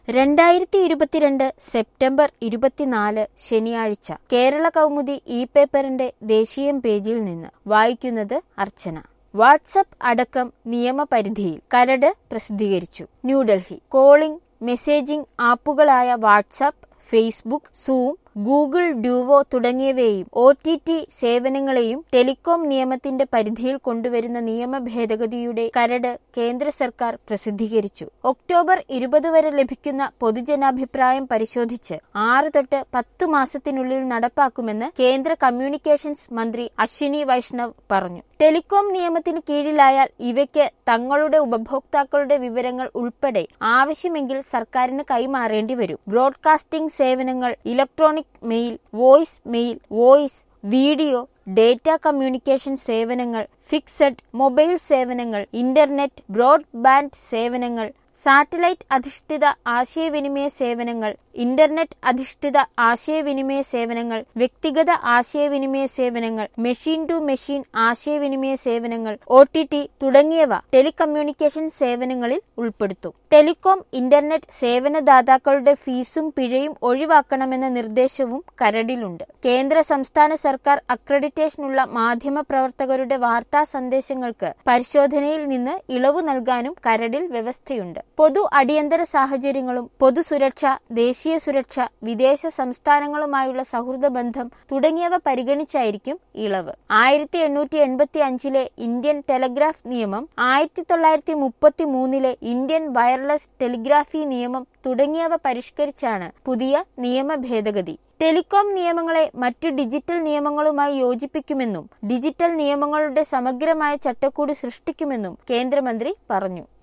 രണ്ടായിരത്തി ഇരുപത്തിരണ്ട് സെപ്റ്റംബർ ഇരുപത്തിനാല് ശനിയാഴ്ച കേരള കൗമുദി ഇ പേപ്പറിന്റെ ദേശീയം പേജിൽ നിന്ന് വായിക്കുന്നത് അർച്ചന വാട്സപ്പ് അടക്കം നിയമപരിധിയിൽ കരട് പ്രസിദ്ധീകരിച്ചു ന്യൂഡൽഹി കോളിംഗ് മെസ്സേജിംഗ് ആപ്പുകളായ WhatsApp Facebook Zoom Google Duo തുടങ്ങിയവയെയും ഒ ടി ടി സേവനങ്ങളെയും ടെലികോം നിയമത്തിന്റെ പരിധിയിൽ കൊണ്ടുവരുന്ന നിയമ ഭേദഗതിയുടെ കരട് കേന്ദ്ര സർക്കാർ പ്രസിദ്ധീകരിച്ചു ഒക്ടോബർ ഇരുപത് വരെ ലഭിക്കുന്ന പൊതുജനാഭിപ്രായം പരിശോധിച്ച് ആറ് തൊട്ട് പത്തു മാസത്തിനുള്ളിൽ നടപ്പാക്കുമെന്ന് കേന്ദ്ര കമ്മ്യൂണിക്കേഷൻസ് മന്ത്രി അശ്വിനി വൈഷ്ണവ് പറഞ്ഞു ടെലികോം നിയമത്തിന് കീഴിലായാൽ ഇവയ്ക്ക് തങ്ങളുടെ ഉപഭോക്താക്കളുടെ വിവരങ്ങൾ ഉൾപ്പെടെ ആവശ്യമെങ്കിൽ സർക്കാരിന് കൈമാറേണ്ടി വരും ബ്രോഡ്കാസ്റ്റിംഗ് സേവനങ്ങൾ electronic mail voice mail voice video data communication സേവനങ്ങൾ ഫിക്സഡ് മൊബൈൽ സേവനങ്ങൾ ഇന്റർനെറ്റ് ബ്രോഡ്ബാൻഡ് സേവനങ്ങൾ സാറ്റലൈറ്റ് അധിഷ്ഠിത ആശയവിനിമയ സേവനങ്ങൾ ഇന്റർനെറ്റ് അധിഷ്ഠിത ആശയവിനിമയ സേവനങ്ങൾ വ്യക്തിഗത ആശയവിനിമയ സേവനങ്ങൾ മെഷീൻ ടു മെഷീൻ ആശയവിനിമയ സേവനങ്ങൾ ഒ ടി ടി തുടങ്ങിയവ ടെലികമ്മ്യൂണിക്കേഷൻ സേവനങ്ങളിൽ ഉൾപ്പെടുത്തും ടെലികോം ഇന്റർനെറ്റ് സേവനദാതാക്കളുടെ ഫീസും പിഴയും ഒഴിവാക്കണമെന്ന നിർദ്ദേശവും കരടിലുണ്ട് കേന്ദ്ര സംസ്ഥാന സർക്കാർ അക്രഡിറ്റേഷനുള്ള മാധ്യമ പ്രവർത്തകരുടെ വാർത്താ സന്ദേശങ്ങൾക്ക് പരിശോധനയിൽ നിന്ന് ഇളവ് നൽകാനും കരടിൽ വ്യവസ്ഥയുണ്ട് പൊതു അടിയന്തര സാഹചര്യങ്ങളും പൊതുസുരക്ഷ ദേശീയ സുരക്ഷ വിദേശ സംസ്ഥാനങ്ങളുമായുള്ള സൗഹൃദ ബന്ധം തുടങ്ങിയവ പരിഗണിച്ചായിരിക്കും ഇളവ് ആയിരത്തി എണ്ണൂറ്റി എൺപത്തി അഞ്ചിലെ ഇന്ത്യൻ ടെലഗ്രാഫ് നിയമം ആയിരത്തി തൊള്ളായിരത്തി മുപ്പത്തി മൂന്നിലെ ഇന്ത്യൻ വയർലെസ് ടെലിഗ്രാഫി നിയമം തുടങ്ങിയവ പരിഷ്കരിച്ചാണ് പുതിയ നിയമ ഭേദഗതി ടെലികോം നിയമങ്ങളെ മറ്റു ഡിജിറ്റൽ നിയമങ്ങളുമായി യോജിപ്പിക്കുമെന്നും ഡിജിറ്റൽ നിയമങ്ങളുടെ സമഗ്രമായ ചട്ടക്കൂട് സൃഷ്ടിക്കുമെന്നും കേന്ദ്രമന്ത്രി പറഞ്ഞു